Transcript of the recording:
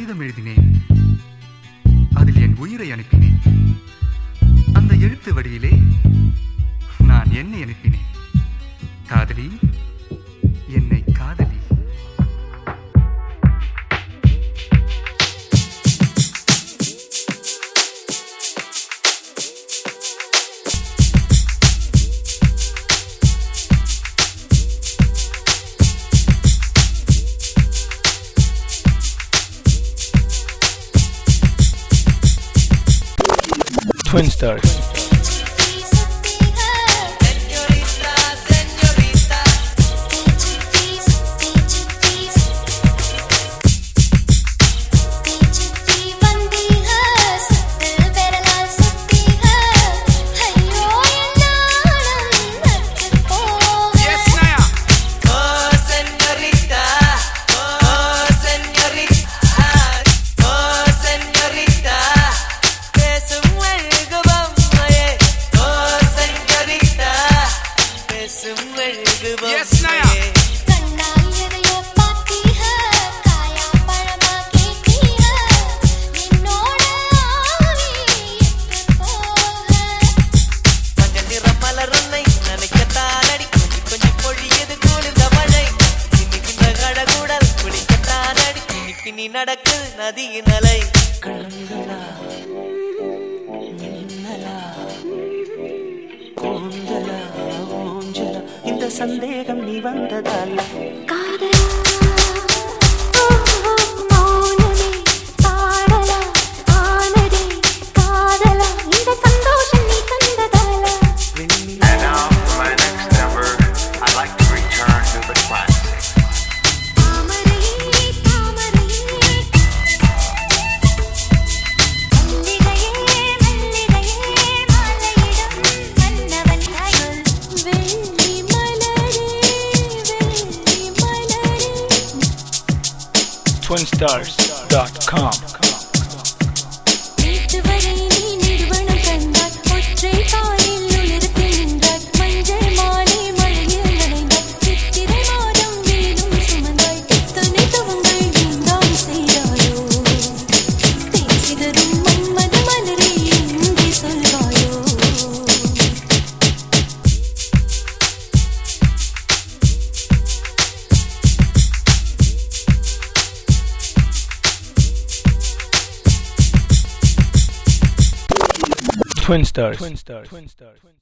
கடிதம் எழுதினேன் அதில் என் உயிரை அனுப்பினேன் அந்த எழுத்து வடிவிலே நான் என்னை அனுப்பினேன் காதலி என்னை காதலி Twin Stars. Oh, señorita, oh, señorita, oh, señorita, பேசும் அழகு பொம்மையே. Oh, señorita, பேசும் அழகு பொம்மையே. மஞ்சள் நிற மலர் உன்னை நினைக்கத்தான் அடி கொஞ்சி கொஞ்சி பொழியது குளிர்ந்த மழை சின்னிக்கின்ற கழகுடல் குளிக்கத்தான் அடி பின்னி பின்னி நடக்குது நதியின் அலை கண்களா மின்னலா கூந்தலா ஊஞ்சலா இந்த சந்தேகம் நீ வந்ததால சந்தோஷம் நீ தந்ததால வெண்ணிலா And now for my next number, I'd like to return to the classics. தாமரையே தாமரையே மல்லிகையே மல்லிகையே மாலையிடும் மன்னவன் சொல் வெள்ளி மலரே வெள்ளி மலரே TwinStars.com. நேற்று வரை நீ நிறுவனம் கண்டாய் ஒற்றை காலில் உயர்த்தி நின்றாய் மஞ்சள் மாலை மழையில் நனைந்தாய் சித்திரை மாதம் வீடும் சுமந்தாய் எத்தனை துவங்கள் நீந்தான் செய்தாயோ தேசிதரும் மன்மத மலரே எங்கே சொல்வாயோ Twin Stars. Twin Stars.